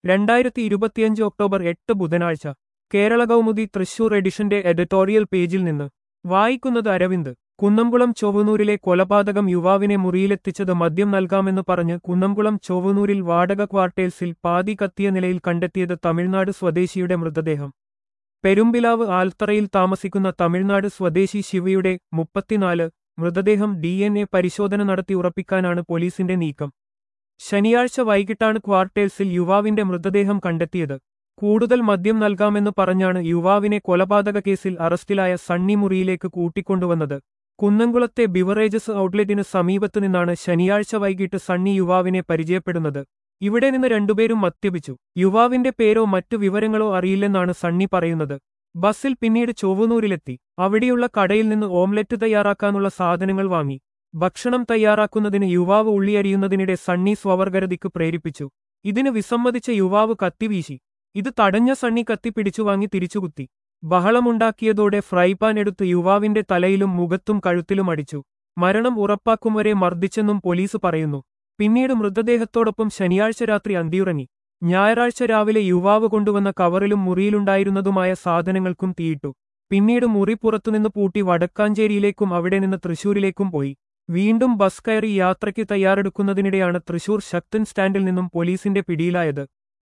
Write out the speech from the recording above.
രണ്ടായിരത്തി ഇരുപത്തിയഞ്ച് ഒക്ടോബർ എട്ട് ബുധനാഴ്ച കേരള കൗമുദി തൃശൂർ എഡിഷന്റെ എഡിറ്റോറിയൽ പേജിൽ നിന്ന് വായിക്കുന്നത് അരവിന്ദ് കുന്നംകുളം ചൊവ്വനൂരിലെ കൊലപാതകം യുവാവിനെ മുറിയിലെത്തിച്ചത് മദ്യം നൽകാമെന്ന് പറഞ്ഞ് കുന്നംകുളം ചൊവ്വനൂരിൽ വാടക ക്വാർട്ടേഴ്സിൽ പാതി കത്തിയ നിലയിൽ കണ്ടെത്തിയത് തമിഴ്നാട് സ്വദേശിയുടെ മൃതദേഹം പെരുമ്പിലാവ് ആൽത്തറയിൽ താമസിക്കുന്ന തമിഴ്നാട് സ്വദേശി ശിവയുടെ മുപ്പത്തിനാല് മൃതദേഹം ഡി എൻ എ പരിശോധന നടത്തി ഉറപ്പിക്കാനാണ് പോലീസിന്റെ നീക്കം ശനിയാഴ്ച വൈകിട്ടാണ് ക്വാർട്ടേഴ്സിൽ യുവാവിന്റെ മൃതദേഹം കണ്ടെത്തിയത് കൂടുതൽ മദ്യം നൽകാമെന്ന് പറഞ്ഞാണ് യുവാവിനെ കൊലപാതക കേസിൽ അറസ്റ്റിലായ സണ്ണി മുറിയിലേക്ക് കൂട്ടിക്കൊണ്ടുവന്നത് കുന്നംകുളത്തെ ബിവറേജസ് ഔട്ട്ലെറ്റിന് സമീപത്തു നിന്നാണ് ശനിയാഴ്ച വൈകിട്ട് സണ്ണി യുവാവിനെ പരിചയപ്പെടുന്നത് ഇവിടെ നിന്ന് രണ്ടുപേരും മദ്യപിച്ചു യുവാവിന്റെ പേരോ മറ്റു വിവരങ്ങളോ അറിയില്ലെന്നാണ് സണ്ണി പറയുന്നത് ബസ്സിൽ പിന്നീട് ചൊവ്വനൂരിലെത്തി അവിടെയുള്ള കടയിൽ നിന്ന് ഓംലെറ്റ് തയ്യാറാക്കാനുള്ള സാധനങ്ങൾ വാങ്ങി ഭക്ഷണം തയ്യാറാക്കുന്നതിന് യുവാവ് ഉള്ളിയരിയുന്നതിനിടെ സണ്ണി സ്വവർഗരതിക്ക് പ്രേരിപ്പിച്ചു ഇതിന് വിസമ്മതിച്ച യുവാവ് കത്തിവീശി ഇത് തടഞ്ഞ സണ്ണി കത്തി പിടിച്ചു വാങ്ങി തിരിച്ചുകുത്തി ബഹളമുണ്ടാക്കിയതോടെ ഫ്രൈപാൻ എടുത്ത് യുവാവിന്റെ തലയിലും മുഖത്തും കഴുത്തിലും അടിച്ചു മരണം ഉറപ്പാക്കും വരെ മർദ്ദിച്ചെന്നും പോലീസ് പറയുന്നു പിന്നീട് മൃതദേഹത്തോടൊപ്പം ശനിയാഴ്ച രാത്രി അന്തിയുറങ്ങി ഞായറാഴ്ച രാവിലെ യുവാവ് കൊണ്ടുവന്ന കവറിലും മുറിയിലുണ്ടായിരുന്നതുമായ സാധനങ്ങൾക്കും തീയിട്ടു പിന്നീട് മുറി പുറത്തുനിന്ന് പൂട്ടി വടക്കാഞ്ചേരിയിലേക്കും അവിടെ നിന്ന് തൃശൂരിലേക്കും പോയി വീണ്ടും ബസ് കയറി യാത്രയ്ക്ക് തയ്യാറെടുക്കുന്നതിനിടെയാണ് തൃശൂർ ശക്തൻ സ്റ്റാൻഡിൽ നിന്നും പോലീസിന്റെ പിടിയിലായത്